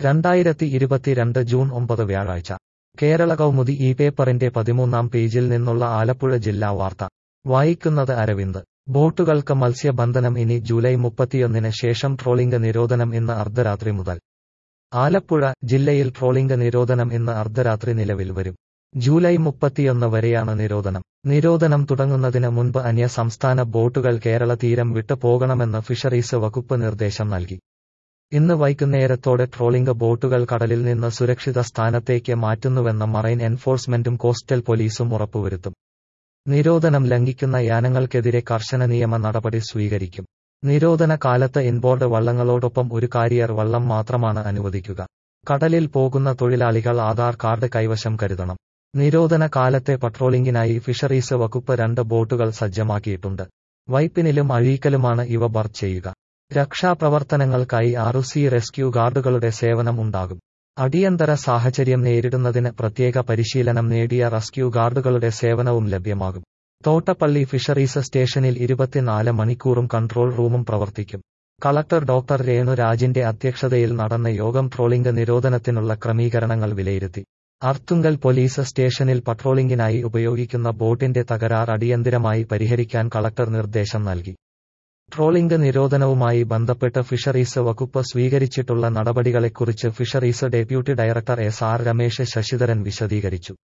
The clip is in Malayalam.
രണ്ടായിരത്തി ഇരുപത്തിരണ്ട് ജൂൺ ഒമ്പത് വ്യാഴാഴ്ച കേരള കൗമുദി ഈ പേപ്പറിന്റെ പതിമൂന്നാം പേജിൽ നിന്നുള്ള ആലപ്പുഴ ജില്ലാ വാർത്ത വായിക്കുന്നത് അരവിന്ദ് ബോട്ടുകൾക്ക് മത്സ്യബന്ധനം ഇനി ജൂലൈ മുപ്പത്തിയൊന്നിന് ശേഷം ട്രോളിംഗ് നിരോധനം ഇന്ന് അർദ്ധരാത്രി മുതൽ ആലപ്പുഴ ജില്ലയിൽ ട്രോളിംഗ് നിരോധനം ഇന്ന് അർദ്ധരാത്രി നിലവിൽ വരും ജൂലൈ മുപ്പത്തിയൊന്ന് വരെയാണ് നിരോധനം നിരോധനം തുടങ്ങുന്നതിന് മുൻപ് അന്യ സംസ്ഥാന ബോട്ടുകൾ കേരള തീരം വിട്ടു പോകണമെന്ന് ഫിഷറീസ് വകുപ്പ് നിർദ്ദേശം നൽകി ഇന്ന് വൈകുന്നേരത്തോടെ ട്രോളിംഗ് ബോട്ടുകൾ കടലിൽ നിന്ന് സുരക്ഷിത സ്ഥാനത്തേക്ക് മാറ്റുന്നുവെന്ന് മറൈൻ എൻഫോഴ്സ്മെന്റും കോസ്റ്റൽ പോലീസും ഉറപ്പുവരുത്തും നിരോധനം ലംഘിക്കുന്ന യാനങ്ങൾക്കെതിരെ കർശന നിയമ നടപടി സ്വീകരിക്കും നിരോധന കാലത്ത് ഇൻബോർഡ് വള്ളങ്ങളോടൊപ്പം ഒരു കാരിയർ വള്ളം മാത്രമാണ് അനുവദിക്കുക കടലിൽ പോകുന്ന തൊഴിലാളികൾ ആധാർ കാർഡ് കൈവശം കരുതണം നിരോധന കാലത്തെ പട്രോളിംഗിനായി ഫിഷറീസ് വകുപ്പ് രണ്ട് ബോട്ടുകൾ സജ്ജമാക്കിയിട്ടുണ്ട് വൈപ്പിനിലും അഴീക്കലുമാണ് ഇവ ബർ ചെയ്യുക രക്ഷാപ്രവർത്തനങ്ങൾക്കായി ആറുസി റെസ്ക്യൂ ഗാർഡുകളുടെ സേവനം ഉണ്ടാകും അടിയന്തര സാഹചര്യം നേരിടുന്നതിന് പ്രത്യേക പരിശീലനം നേടിയ റെസ്ക്യൂ ഗാർഡുകളുടെ സേവനവും ലഭ്യമാകും തോട്ടപ്പള്ളി ഫിഷറീസ് സ്റ്റേഷനിൽ ഇരുപത്തിനാല് മണിക്കൂറും കൺട്രോൾ റൂമും പ്രവർത്തിക്കും കളക്ടർ ഡോക്ടർ രേണു രാജിന്റെ അധ്യക്ഷതയിൽ നടന്ന യോഗം ട്രോളിംഗ് നിരോധനത്തിനുള്ള ക്രമീകരണങ്ങൾ വിലയിരുത്തി അർത്തുങ്കൽ പോലീസ് സ്റ്റേഷനിൽ പട്രോളിംഗിനായി ഉപയോഗിക്കുന്ന ബോട്ടിന്റെ തകരാർ അടിയന്തിരമായി പരിഹരിക്കാൻ കളക്ടർ നിർദ്ദേശം നൽകി ട്രോളിംഗ് നിരോധനവുമായി ബന്ധപ്പെട്ട് ഫിഷറീസ് വകുപ്പ് സ്വീകരിച്ചിട്ടുള്ള നടപടികളെക്കുറിച്ച് fisheries deputy director S R Ramesh Sasidharan വിശദീകരിച്ചു